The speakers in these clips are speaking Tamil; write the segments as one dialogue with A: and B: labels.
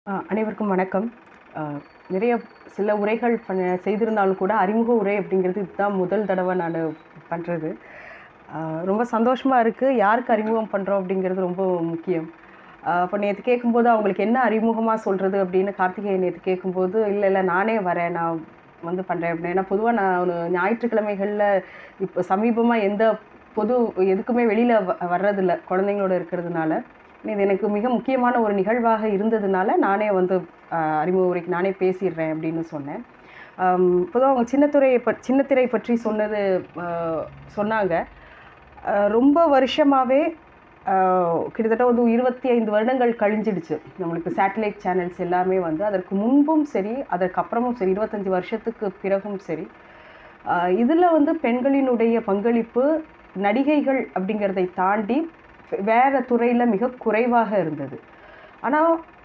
A: ஆ, அனைவருக்கும் வணக்கம் ஆ, நிறைய சில உரைகள் பண்ண செய்திருந்தாலும் கூட அறிமுக உரை அப்படிங்கிறது இதுதான் முதல் தடவை நான் பண்ணுறது ரொம்ப சந்தோஷமாக இருக்குது யாருக்கு அறிமுகம் பண்ணுறோம் அப்படிங்கிறது ரொம்ப முக்கியம் இப்போ நேற்று கேட்கும்போது அவங்களுக்கு என்ன அறிமுகமாக சொல்கிறது அப்படின்னு கார்த்திகேயன் நேற்று கேட்கும்போது இல்லை இல்லை நானே வரேன் நான் வந்து பண்ணுறேன் அப்படின்னு ஏன்னா பொதுவாக நான் ஒரு ஞாயிற்றுக்கிழமைகளில் இப்போ சமீபமாக எந்த பொது எதுக்குமே வெளியில் வர்றதில்ல குழந்தைங்களோட இருக்கிறதுனால இது எனக்கு மிக முக்கியமான ஒரு நிகழ்வாக இருந்ததுனால நானே வந்து ஆஹ், அறிமுக உரைக்கு நானே பேசிடுறேன் அப்படின்னு சொன்னேன் பொதுவாக அவங்க சின்னத்துறையை ப சின்னத்திரை பற்றி சொன்னது ஆஹ், சொன்னாங்க ஆஹ், ரொம்ப வருஷமாகவே கிட்டத்தட்ட ஒரு இருபத்தி ஐந்து வருடங்கள் கழிஞ்சிடுச்சு நம்மளுக்கு சேட்டலைட் சேனல்ஸ் எல்லாமே வந்து அதற்கு முன்பும் சரி அதற்கு அப்புறமும் சரி இருபத்தஞ்சி வருஷத்துக்கு பிறகும் சரி இதில் வந்து பெண்களினுடைய பங்களிப்பு நடிகைகள் அப்படிங்கிறதை தாண்டி வேறு துறையில் மிக குறைவாக இருந்தது ஆனால்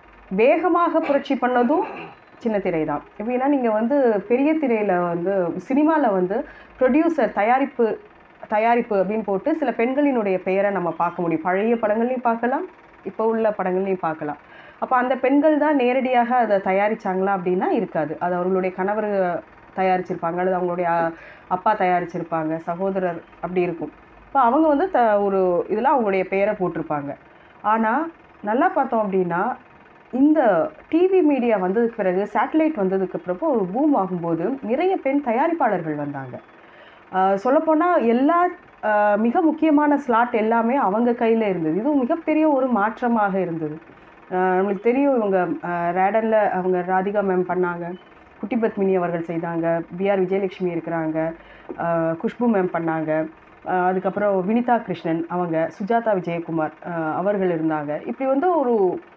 A: வேகமாக புரட்சி பண்ணதும் சின்ன திரை தான் எப்படின்னா நீங்கள் வந்து பெரிய திரையில் வந்து சினிமாவில் வந்து ப்ரொடியூசர் தயாரிப்பு தயாரிப்பு அப்படின்னு போட்டு சில பெண்களினுடைய பெயரை நம்ம பார்க்க முடியும் பழைய படங்கள்லையும் பார்க்கலாம் இப்போ உள்ள படங்கள்லையும் பார்க்கலாம் அப்போ அந்த பெண்கள் தான் நேரடியாக அதை தயாரிச்சாங்களா அப்படின்னா இருக்காது அது அவர்களுடைய கணவர் தயாரிச்சிருப்பாங்க அல்லது அவங்களுடைய அ- அப்பா தயாரிச்சிருப்பாங்க சகோதரர் அப்படி இருக்கும் இப்போ அவங்க வந்து த ஒரு இதில் அவங்களுடைய பெயரை போட்டிருப்பாங்க ஆனால் நல்லா பார்த்தோம் அப்படின்னா இந்த டிவி மீடியா வந்ததுக்கு பிறகு சேட்டலைட் வந்ததுக்கு பிறகு ஒரு பூம் ஆகும்போது நிறைய பெண் தயாரிப்பாளர்கள் வந்தாங்க ஆஹ் சொல்லப்போனால் எல்லா ஆஹ் மிக முக்கியமான ஸ்லாட் எல்லாமே அவங்க கையில் இருந்தது இது மிகப்பெரிய ஒரு மாற்றமாக இருந்தது ஆஹ் நம்மளுக்கு தெரியும் இவங்க ரேடனில் அவங்க ராதிகா மேம் பண்ணாங்க குட்டி பத்மினி அவர்கள் செய்தாங்க பிஆர் விஜயலட்சுமி இருக்கிறாங்க ஆஹ் குஷ்பு மேம் பண்ணாங்க ஆஹ் அதுக்கப்புறம் வினிதா கிருஷ்ணன் அவங்க சுஜாதா விஜயகுமார் ஆஹ் அவர்கள் இருந்தாங்க இப்படி வந்து ஒரு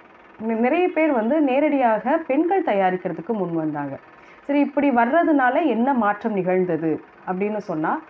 A: நி- நிறைய பேர் வந்து நேரடியாக பெண்கள் தயாரிக்கிறதுக்கு முன் வந்தாங்க சரி இப்படி வர்றதுனால என்ன மாற்றம் நிகழ்ந்தது அப்படின்னு சொன்னால்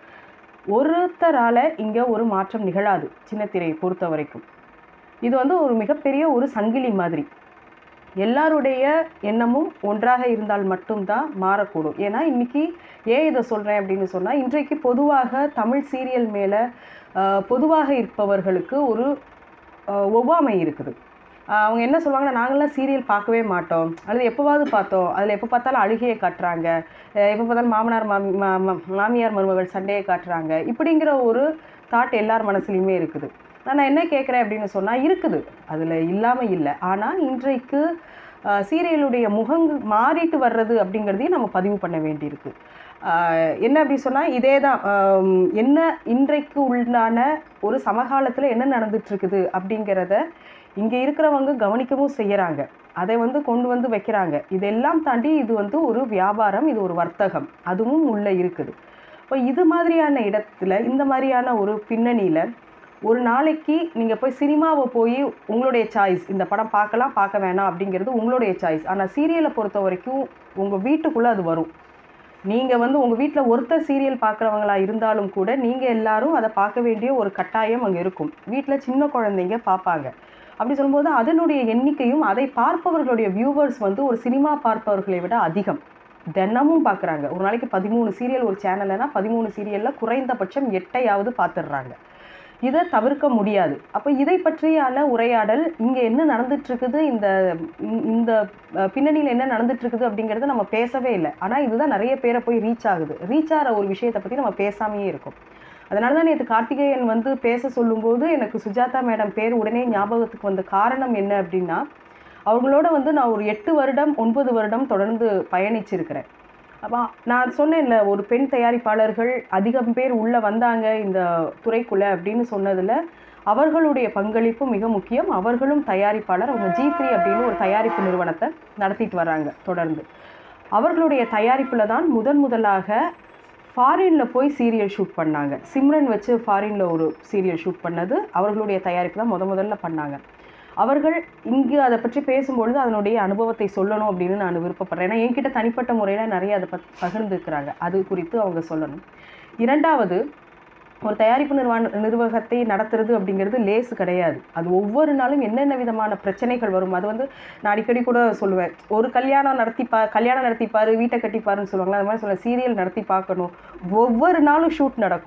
A: ஒருத்தரால் இங்கே ஒரு மாற்றம் நிகழாது சின்னத்திரையை பொறுத்த வரைக்கும் இது வந்து ஒரு மிகப்பெரிய ஒரு சங்கிலி மாதிரி எல்லாருடைய எண்ணமும் ஒன்றாக இருந்தால் மட்டும்தான் மாறக்கூடும் ஏன்னா இன்னைக்கு ஏன் இதை சொல்கிறேன் அப்படின்னு சொன்னால் இன்றைக்கு பொதுவாக தமிழ் சீரியல் மேலே பொதுவாக இருப்பவர்களுக்கு ஒரு ஆஹ், ஒவ்வாமை இருக்குது ஆஹ், அவங்க என்ன சொல்லுவாங்கன்னா நாங்களாம் சீரியல் பார்க்கவே மாட்டோம் அல்லது எப்போவாவது பார்த்தோம் அதில் எப்போ பார்த்தாலும் அழுகையை காட்டுறாங்க அஹ் எப்போ பார்த்தாலும் மாமனார் மாமி மா- மா- மாமியார் மருமகள் சண்டையை காட்டுறாங்க இப்படிங்கிற ஒரு தாட் எல்லார் மனசுலையுமே இருக்குது நான் என்ன கேட்குறேன் அப்படின்னு சொன்னால் இருக்குது அதில் இல்லாமல் இல்லை ஆனால் இன்றைக்கு ஆஹ், சீரியலுடைய முகங்கள் மாறிட்டு வர்றது அப்படிங்கிறதையும் நம்ம பதிவு பண்ண வேண்டியிருக்கு ஆஹ், என்ன அப்படி சொன்னால் இதே தான் ஆம், என்ன இன்றைக்கு உண்டான ஒரு சமகாலத்தில் என்ன நடந்துட்டு இருக்குது அப்படிங்கிறத இங்கே இருக்கிறவங்க கவனிக்கவும் செய்கிறாங்க அதை வந்து கொண்டு வந்து வைக்கிறாங்க இதெல்லாம் தாண்டி இது வந்து ஒரு வியாபாரம் இது ஒரு வர்த்தகம் அதுவும் உள்ளே இருக்குது இப்போ இது மாதிரியான இடத்துல இந்த மாதிரியான ஒரு பின்னணியில் ஒரு நாளைக்கு நீங்கள் போய் சினிமாவை போய் உங்களுடைய சாய்ஸ் இந்த படம் பார்க்கலாம் பார்க்க வேணாம் அப்படிங்கிறது உங்களுடைய சாய்ஸ் ஆனால் சீரியலை பொறுத்த வரைக்கும் உங்கள் வீட்டுக்குள்ளே அது வரும் நீங்கள் வந்து உங்கள் வீட்டில் ஒருத்தர் சீரியல் பார்க்குறவங்களா இருந்தாலும் கூட நீங்கள் எல்லாரும் அதை பார்க்க வேண்டிய ஒரு கட்டாயம் அங்கே இருக்கும் வீட்டில் சின்ன குழந்தைங்க பார்ப்பாங்க அப்படி சொல்லும்போது அதனுடைய எண்ணிக்கையும் அதை பார்ப்பவர்களுடைய வியூவர்ஸ் வந்து ஒரு சினிமா பார்ப்பவர்களை விட அதிகம் தினமும் பார்க்குறாங்க ஒரு நாளைக்கு பதிமூணு சீரியல் ஒரு சேனல்னா பதிமூணு சீரியலில் குறைந்தபட்சம் எட்டையாவது பார்த்துடுறாங்க இதை தவிர்க்க முடியாது அப்போ இதை பற்றியான உரையாடல் இங்கே என்ன நடந்துட்டு இருக்குது இந்த இந்த- இந்த அஹ், பின்னணியில் என்ன நடந்துட்டு இருக்குது அப்படிங்கிறத நம்ம பேசவே இல்லை ஆனால் இதுதான் நிறைய பேரை போய் ரீச் ஆகுது ரீச் ஆகிற ஒரு விஷயத்தை பற்றி நம்ம பேசாமையே இருக்கோம் அதனால தான் நேற்று கார்த்திகேயன் வந்து பேச சொல்லும்போது எனக்கு சுஜாதா மேடம் பேர் உடனே ஞாபகத்துக்கு வந்த காரணம் என்ன அப்படின்னா அவங்களோட வந்து நான் ஒரு எட்டு வருடம் ஒன்பது வருடம் தொடர்ந்து பயணிச்சிருக்கிறேன் அப்போ நான் சொன்னேன்ல ஒரு பெண் தயாரிப்பாளர்கள் அதிகம் பேர் உள்ளே வந்தாங்க இந்த துறைக்குள்ளே அப்படின்னு சொன்னதில் அவர்களுடைய பங்களிப்பு மிக முக்கியம் அவர்களும் தயாரிப்பாளர் அவங்க ஜி த்ரீ அப்படின்னு ஒரு தயாரிப்பு நிறுவனத்தை நடத்திட்டு வராங்க தொடர்ந்து அவர்களுடைய தயாரிப்பில் தான் முதன் முதலாக ஃபாரினில் போய் சீரியல் ஷூட் பண்ணாங்க சிம்ரன் வச்சு ஃபாரினில் ஒரு சீரியல் ஷூட் பண்ணது அவர்களுடைய தயாரிப்பு தான் முத முதல்ல பண்ணாங்க அவர்கள் இங்கு அதை பற்றி பேசும்பொழுது அதனுடைய அனுபவத்தை சொல்லணும் அப்படின்னு நான் விருப்பப்படுறேன் ஏன்னா என்கிட்ட தனிப்பட்ட முறையில் நிறைய அதை பற்றி பகிர்ந்துக்கிறாங்க அது குறித்து அவங்க சொல்லணும் இரண்டாவது ஒரு தயாரிப்பு நிர்வாண நிர்வாகத்தை நடத்துறது அப்படிங்கிறது லேசு கிடையாது அது ஒவ்வொரு நாளும் என்னென்ன விதமான பிரச்சனைகள் வரும் அது வந்து நான் அடிக்கடி கூட சொல்லுவேன் ஒரு கல்யாணம் நடத்திப்பா கல்யாணம் நடத்திப்பாரு வீட்டை கட்டிப்பாருன்னு சொல்லுவாங்களா அது மாதிரி சொல்ல சீரியல் நடத்தி பார்க்கணும் ஒவ்வொரு நாளும் ஷூட் நடக்கும்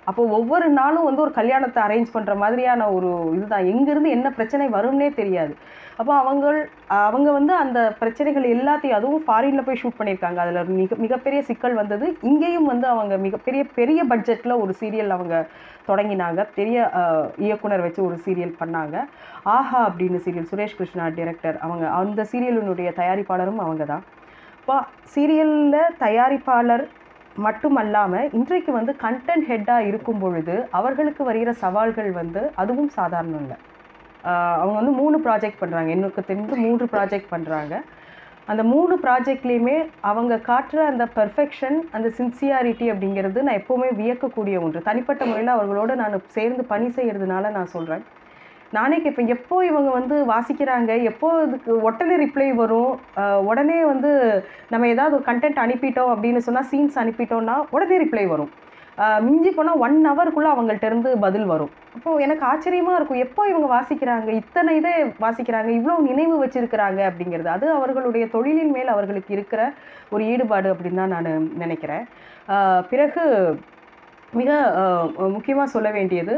A: அப்போ ஒவ்வொரு நாளும் வந்து ஒரு கல்யாணத்தை அரேஞ்ச் பண்ணுற மாதிரியான ஒரு இதுதான் எங்கேருந்து என்ன பிரச்சனை வரும்னே தெரியாது அப்போ அவங்கள் அவங்க வந்து அந்த பிரச்சனைகள் எல்லாத்தையும் அதுவும் ஃபாரினில் போய் ஷூட் பண்ணியிருக்காங்க அதில் மிக மிகப்பெரிய சிக்கல் வந்தது இங்கேயும் வந்து அவங்க மிகப்பெரிய பெரிய பட்ஜெட்டில் ஒரு சீரியல் அவங்க தொடங்கினாங்க பெரிய அஹ், இயக்குனர் வச்சு ஒரு சீரியல் பண்ணாங்க ஆஹா அப்படின்னு சீரியல் சுரேஷ் கிருஷ்ணா டைரக்டர் அவங்க அந்த சீரியலினுடைய தயாரிப்பாளரும் அவங்க தான் இப்போ சீரியலில் தயாரிப்பாளர் மட்டுமல்லாமல் இன்றைக்கு வந்து கண்டென்ட் ஹெட்டாக இருக்கும் பொழுது அவர்களுக்கு வருகிற சவால்கள் வந்து அதுவும் சாதாரணம் இல்லை ஆஹ் அவங்க வந்து மூணு ப்ராஜெக்ட் பண்ணுறாங்க எனக்கு தெரிந்து மூன்று ப்ராஜெக்ட் பண்ணுறாங்க அந்த மூணு ப்ராஜெக்ட்லேயுமே அவங்க காட்டுற அந்த பெர்ஃபெக்ஷன் அந்த சின்சியாரிட்டி அப்படிங்கிறது நான் எப்போவுமே வியக்கக்கூடிய ஒன்று தனிப்பட்ட முறையில் அவர்களோட நான் சேர்ந்து பணி செய்கிறதுனால நான் சொல்கிறேன் நானே கேட்பேன் எப்போ இவங்க வந்து வாசிக்கிறாங்க எப்போ இதுக்கு உடனே ரிப்ளை வரும் ஆஹ் உடனே வந்து நம்ம ஏதாவது ஒரு கண்டென்ட் அனுப்பிட்டோம் அப்படின்னு சொன்னால் சீன்ஸ் அனுப்பிட்டோம்னா உடனே ரிப்ளை வரும் ஆஹ் மிஞ்சி போனால் ஒன் ஹவருக்குள்ளே அவங்கள்ட்ட இருந்து பதில் வரும் அப்போது எனக்கு ஆச்சரியமாக இருக்கும் எப்போ இவங்க வாசிக்கிறாங்க இத்தனை இதை வாசிக்கிறாங்க இவ்வளோ நினைவு வச்சிருக்கிறாங்க அப்படிங்கிறது அது அவர்களுடைய தொழிலின் மேல் அவர்களுக்கு இருக்கிற ஒரு ஈடுபாடு அப்படின்னு தான் நான் நினைக்கிறேன் ஆஹ் பிறகு மிக முக்கியமாக சொல்ல வேண்டியது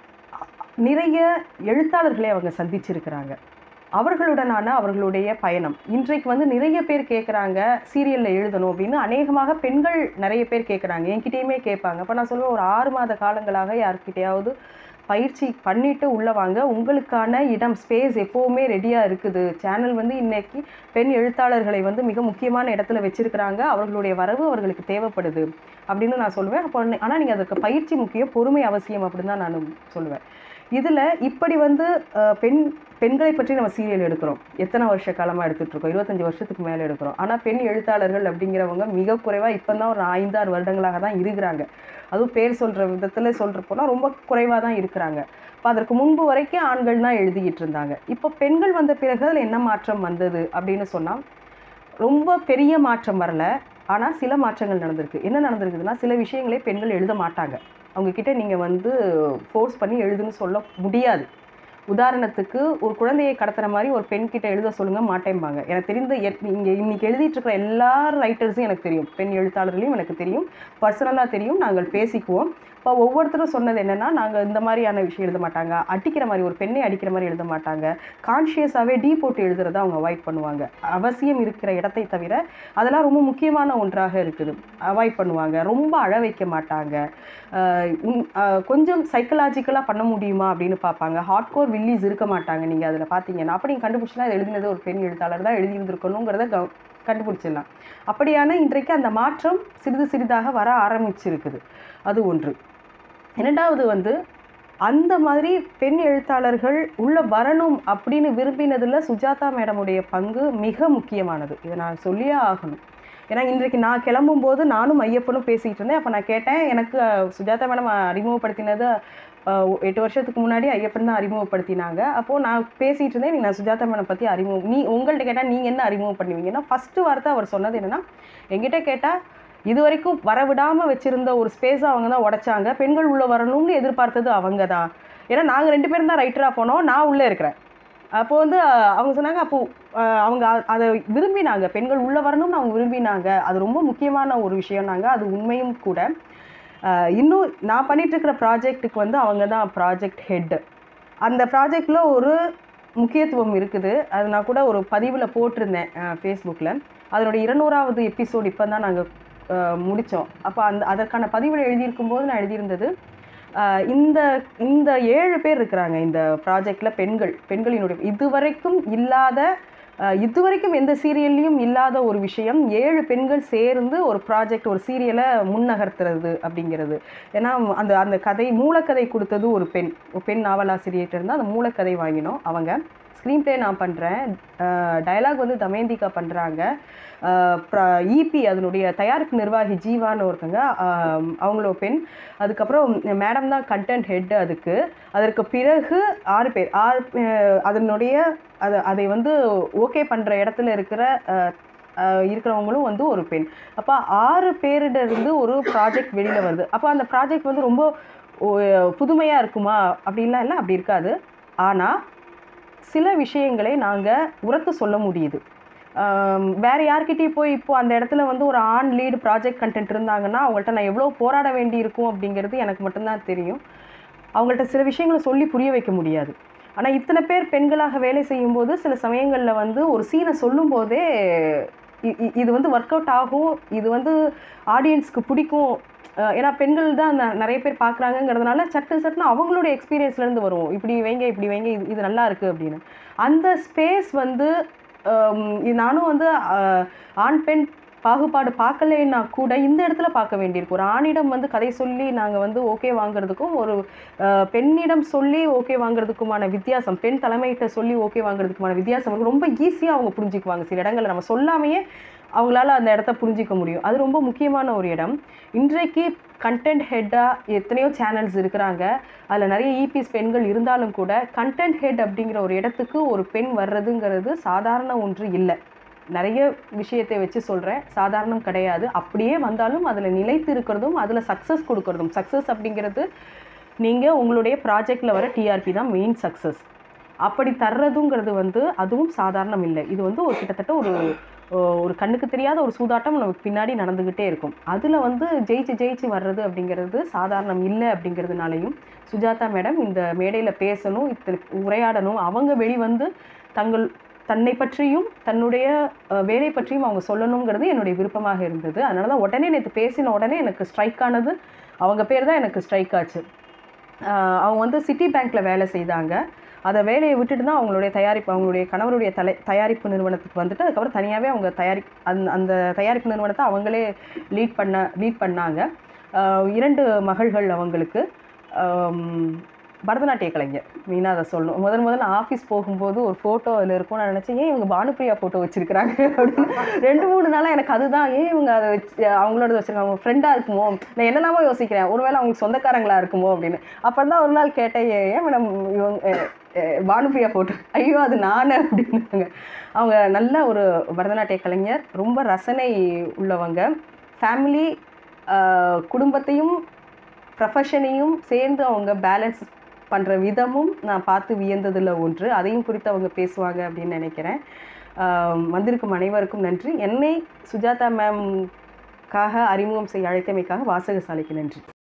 A: நிறைய எழுத்தாளர்களை அவங்க சந்திச்சிருக்கிறாங்க அவர்களுடனான அவர்களுடைய பயணம் இன்றைக்கு வந்து நிறைய பேர் கேட்குறாங்க சீரியலில் எழுதணும் அப்படின்னு அநேகமாக பெண்கள் நிறைய பேர் கேட்குறாங்க என்கிட்டயுமே கேட்பாங்க அப்போ நான் சொல்லுவேன் ஒரு ஆறு மாத காலங்களாக யார்கிட்டயாவது பயிற்சி பண்ணிட்டு உள்ளே வாங்க உங்களுக்கான இடம் ஸ்பேஸ் எப்போவுமே ரெடியாக இருக்குது சேனல் வந்து இன்னைக்கு பெண் எழுத்தாளர்களை வந்து மிக முக்கியமான இடத்துல வச்சிருக்கிறாங்க அவர்களுடைய வரவு அவர்களுக்கு தேவைப்படுது அப்படின்னு நான் சொல்லுவேன் அப்போ ஆனால் நீங்கள் அதுக்கு பயிற்சி முக்கியம் பொறுமை அவசியம் அப்படின்னு தான் நான் சொல்லுவேன் இதில் இப்படி வந்து அஹ், பெண் பெண்களை பற்றி நம்ம சீரியல் எடுக்கிறோம் எத்தனை வருஷ காலமாக எடுத்துகிட்டு இருக்கோம் இருபத்தஞ்சி வருஷத்துக்கு மேலே எடுக்கிறோம் ஆனால் பெண் எழுத்தாளர்கள் அப்படிங்கிறவங்க மிக குறைவாக இப்போ தான் ஒரு ஐந்தாறு வருடங்களாக தான் இருக்கிறாங்க அதுவும் பேர் சொல்கிற விதத்தில் சொல்கிற போனால் ரொம்ப குறைவாக தான் இருக்கிறாங்க இப்போ அதற்கு முன்பு வரைக்கும் ஆண்கள் தான் எழுதிக்கிட்டு இருந்தாங்க இப்போ பெண்கள் வந்த பிறகு அதில் என்ன மாற்றம் வந்தது அப்படின்னு சொன்னால் ரொம்ப பெரிய மாற்றம் வரல ஆனால் சில மாற்றங்கள் நடந்திருக்கு என்ன நடந்திருக்குதுன்னா சில விஷயங்களே பெண்கள் எழுத மாட்டாங்க அவங்க கிட்ட நீங்கள் வந்து ஃபோர்ஸ் பண்ணி எழுதுன்னு சொல்ல முடியாது உதாரணத்துக்கு ஒரு குழந்தையை கடத்துற மாதிரி ஒரு பெண் கிட்ட எழுத சொல்லுங்க மாட்டேம்பாங்க எனக்கு தெரிந்த எத்- இங்க இன்னைக்கு எழுதிட்டு இருக்கிற எல்லா ரைட்டர்ஸும் எனக்கு தெரியும் பெண் எழுத்தாளர்களையும் எனக்கு தெரியும் பர்சனலாக தெரியும் நாங்கள் பேசிக்குவோம் இப்போ ஒவ்வொருத்தரும் சொன்னது என்னன்னா நாங்கள் இந்த மாதிரியான விஷயம் எழுத மாட்டாங்க அடிக்கிற மாதிரி ஒரு பெண்ணை அடிக்கிற மாதிரி எழுத மாட்டாங்க கான்ஷியஸாகவே டீ போட்டு எழுதுறத அவங்க அவாய்ட் பண்ணுவாங்க அவசியம் இருக்கிற இடத்தை தவிர அதெல்லாம் ரொம்ப முக்கியமான ஒன்றாக இருக்குது அவாய்ட் பண்ணுவாங்க ரொம்ப அழ வைக்க மாட்டாங்க ஆஹ் உன்- ஆஹ் கொஞ்சம் சைக்கலாஜிக்கலாக பண்ண முடியுமா அப்படின்னு பார்ப்பாங்க ஹார்ட்கோர் வில்லிஸ் இருக்க மாட்டாங்க நீங்கள் அதில் பார்த்தீங்கன்னா அப்படி நீங்கள் கண்டுபிடிச்சினா அது எழுதினது ஒரு பெண் எழுத்தாளர் தான் எழுதியிருந்திருக்கணுங்கிறத கவ கண்டுபிடிச்சிடலாம் அப்படியான இன்றைக்கு அந்த மாற்றம் சிறிது சிறிதாக வர ஆரம்பிச்சிருக்குது அது ஒன்று இரண்டாவது வந்து அந்த மாதிரி பெண் எழுத்தாளர்கள் உள்ள வரணும் அப்படின்னு விரும்பினதுல சுஜாதா மேடமுடைய பங்கு மிக முக்கியமானது இதை நான் சொல்லியே ஆகணும் ஏன்னா இன்றைக்கு நான் கிளம்பும்போது நானும் ஐயப்பனும் பேசிகிட்டு இருந்தேன் அப்போ நான் கேட்டேன் எனக்கு அஹ், சுஜாதா மேடம் அறிமுகப்படுத்தினது அஹ், எட்டு வருஷத்துக்கு முன்னாடி ஐயப்பன் தான் அறிமுகப்படுத்தினாங்க அப்போது நான் பேசிகிட்டு இருந்தேன் நீ நான் சுஜாதா மேடம் பற்றி அறிமுகம் நீ உங்கள்கிட்ட கேட்டால் நீங்கள் என்ன அறிமுகம் பண்ணுவீங்கன்னா ஃபஸ்ட்டு வார்த்தை அவர் சொன்னது என்னென்னா என்கிட்ட கேட்டால் இது வரைக்கும் வரவிடாமல் வச்சுருந்த ஒரு ஸ்பேஸை அவங்க தான் உடைச்சாங்க பெண்கள் உள்ளே வரணும்னு எதிர்பார்த்தது அவங்க தான் ஏன்னா நாங்கள் ரெண்டு பேரும் தான் ரைட்டராக போனோம் நான் உள்ளே இருக்கிறேன் அப்போ வந்து அஹ், அவங்க சொன்னாங்க அப்போ அஹ், அவங்க அ- அதை விரும்பினாங்க பெண்கள் உள்ளே வரணும்னு அவங்க விரும்பினாங்க அது ரொம்ப முக்கியமான ஒரு விஷயம்னாங்க அது உண்மையும் கூட அஹ், இன்னும் நான் பண்ணிட்டு இருக்கிற ப்ராஜெக்ட்டுக்கு வந்து அவங்க தான் ப்ராஜெக்ட் ஹெட் அந்த ப்ராஜெக்டில் ஒரு முக்கியத்துவம் இருக்குது அது நான் கூட ஒரு பதிவில் போட்டிருந்தேன் ஃபேஸ்புக்கில் அதனுடைய இருநூறாவது எபிசோடு இப்போ தான் நாங்கள் முடித்தோம் அப்போ அந்த அதற்கான பதிவில் எழுதியிருக்கும் போது நான் எழுதியிருந்தது அஹ், இந்த இந்த ஏழு பேர் இருக்கிறாங்க இந்த ப்ராஜெக்டில் பெண்கள் பெண்களினுடைய இதுவரைக்கும் இல்லாத அஹ், இதுவரைக்கும் எந்த சீரியல்லையும் இல்லாத ஒரு விஷயம் ஏழு பெண்கள் சேர்ந்து ஒரு ப்ராஜெக்ட் ஒரு சீரியலை முன்னகர்த்துறது அப்படிங்கிறது ஏன்னா அந்த அந்த கதை மூலக்கதை கொடுத்தது ஒரு பெண் ஒரு பெண் நாவலாசிரியர்கிட்ட இருந்து அந்த மூலக்கதை வாங்கினோம் அவங்க ஸ்க்ரீன் ப்ளே நான் பண்ணுறேன் டயலாக் வந்து தமேந்திகா பண்ணுறாங்க இபி அதனுடைய தயாரிப்பு நிர்வாகி ஜீவான்னு ஒருத்தங்க ஆஹ் அவங்களோட பெண் அதுக்கப்புறம் மேடம் தான் கண்டென்ட் ஹெட் அதுக்கு அதற்கு பிறகு ஆறு பேர் ஆறு பே- அதனுடைய அதை அதை வந்து ஓகே பண்ணுற இடத்துல இருக்கிற ஆஹ் ஆஹ் இருக்கிறவங்களும் வந்து ஒரு பெண் அப்போ ஆறு பேரிட இருந்து ஒரு ப்ராஜெக்ட் வெளியில் வருது அப்போ அந்த ப்ராஜெக்ட் வந்து ரொம்ப புதுமையாக இருக்குமா அப்படின்லாம் இல்லை அப்படி இருக்காது ஆனால் சில விஷயங்களை நாங்கள் உரத்து சொல்ல முடியுது ஆம், வேற யார்கிட்டயும் போய் இப்போ அந்த இடத்துல வந்து ஒரு ஆன் லீடு ப்ராஜெக்ட் கண்டென்ட் இருந்தாங்கன்னா அவங்கள்ட்ட நான் எவ்வளோ போராட வேண்டி இருக்கும் அப்படிங்கிறது எனக்கு மட்டும்தான் தெரியும் அவங்கள்ட்ட சில விஷயங்களை சொல்லி புரிய வைக்க முடியாது ஆனால் இத்தனை பேர் பெண்களாக வேலை செய்யும்போது சில சமயங்களில் வந்து ஒரு சீனை சொல்லும்போதே இ- இ- இது வந்து ஒர்க் அவுட் ஆகும் இது வந்து ஆடியன்ஸ்க்கு பிடிக்கும் அஹ் ஏன்னா பெண்கள் தான் ந- நிறைய பேர் பார்க்குறாங்கங்கிறதுனால சட்டு சட்டுன்னு அவங்களுடைய எக்ஸ்பீரியன்ஸ்லேருந்து வரும் இப்படி வைங்க இப்படி வைங்க இது இது நல்லா இருக்குது அப்படின்னு அந்த ஸ்பேஸ் வந்து ஹம், இது நானும் வந்து அஹ், ஆண் பெண் பாகுபாடு பார்க்கலைன்னா கூட இந்த இடத்துல பார்க்க வேண்டியிருக்கு ஒரு ஆணிடம் வந்து கதை சொல்லி நாங்கள் வந்து ஓகே வாங்குறதுக்கும் ஒரு அஹ், பெண்ணிடம் சொல்லி ஓகே வாங்குறதுக்குமான வித்தியாசம் பெண் தலைமையிட்ட சொல்லி ஓகே வாங்குறதுக்குமான வித்தியாசம் வந்து ரொம்ப ஈஸியாக அவங்க புரிஞ்சுக்குவாங்க சில இடங்களில் நம்ம சொல்லாமையே அவங்களால அந்த இடத்த புரிஞ்சிக்க முடியும் அது ரொம்ப முக்கியமான ஒரு இடம் இன்றைக்கு கண்டென்ட் ஹெட்டாக எத்தனையோ சேனல்ஸ் இருக்கிறாங்க அதில் நிறைய இபிஎஸ் பெண்கள் இருந்தாலும் கூட கண்டென்ட் ஹெட் அப்படிங்கிற ஒரு இடத்துக்கு ஒரு பெண் வர்றதுங்கிறது சாதாரண ஒன்று இல்லை நிறைய விஷயத்தை வச்சு சொல்கிறேன் சாதாரணம் கிடையாது அப்படியே வந்தாலும் அதில் நிலைத்து இருக்கிறதும் அதில் சக்ஸஸ் கொடுக்கறதும் சக்ஸஸ் அப்படிங்கிறது நீங்கள் உங்களுடைய ப்ராஜெக்டில் வர டிஆர்பி தான் மெயின் சக்ஸஸ் அப்படி தர்றதுங்கிறது வந்து அதுவும் சாதாரணம் இல்லை இது வந்து ஒரு கிட்டத்தட்ட ஒரு ஒரு கண்ணுக்கு தெரியாத ஒரு சூதாட்டம் நமக்கு பின்னாடி நடந்துக்கிட்டே இருக்கும் அதில் வந்து ஜெயிச்சு ஜெயிச்சு வர்றது அப்படிங்கிறது சாதாரணம் இல்லை அப்படிங்கிறதுனாலையும் சுஜாதா மேடம் இந்த மேடையில் பேசணும் இத்தனை உரையாடணும் அவங்க வெளிவந்து தங்கள் தன்னை பற்றியும் தன்னுடைய அஹ், வேலை பற்றியும் அவங்க சொல்லணுங்கிறது என்னுடைய விருப்பமாக இருந்தது அதனால தான் உடனே நேற்று பேசின உடனே எனக்கு ஸ்ட்ரைக் ஆனது அவங்க பேர் தான் எனக்கு ஸ்ட்ரைக் ஆச்சு ஆஹ் அவங்க வந்து சிட்டி பேங்க்கில் வேலை செய்தாங்க அதை வேலையை விட்டுட்டு தான் அவங்களுடைய தயாரிப்பு அவங்களுடைய கணவருடைய தலை தயாரிப்பு நிறுவனத்துக்கு வந்துட்டு அதுக்கப்புறம் தனியாகவே அவங்க தயாரி அந்த அந்த தயாரிப்பு நிறுவனத்தை அவங்களே லீட் பண்ண லீட் பண்ணாங்க ஆஹ் இரண்டு மகள்கள் அவங்களுக்கு ஆம், பரதநாட்டிய கலைஞர் மெயினாக அதை சொல்லணும் முதல் முதல்ல ஆஃபீஸ் போகும்போது ஒரு ஃபோட்டோ அதில் இருக்கும் நான் நினச்சேன் ஏன் இவங்க பானுப்பிரியா ஃபோட்டோ வச்சிருக்கிறாங்க அப்படின்னு ரெண்டு மூணு நாளாக எனக்கு அதுதான் ஏன் இவங்க அதை வச்சு அவங்களோட வச்சுருக்காங்க அவங்க ஃப்ரெண்டாக இருக்குமோ நான் என்னெல்லாமோ யோசிக்கிறேன் ஒருவேளை அவங்களுக்கு சொந்தக்காரங்களா இருக்குமோ அப்படின்னு அப்போ தான் ஒரு நாள் கேட்டேன் "ஏ- ஏன் மேடம் இவங்க அஹ், அஹ், பானுப்பிரியா ஃபோட்டோ ஐயோ அது நான் அப்படின்னாங்க அவங்க நல்ல ஒரு பரதநாட்டிய கலைஞர் ரொம்ப ரசனை உள்ளவங்க ஃபேமிலி குடும்பத்தையும் ப்ரொஃபஷனையும் சேர்ந்து அவங்க பேலன்ஸ் பண்ணுற விதமும் நான் பார்த்து வியந்ததில் ஒன்று அதையும் குறித்து அவங்க பேசுவாங்க அப்படின்னு நினைக்கிறேன் ஆம், வந்திருக்கும் அனைவருக்கும் நன்றி என்னை சுஜாதா மேம்காக அறிமுகம் செய்ய அழைத்தமைக்காக வாசகசாலைக்கு நன்றி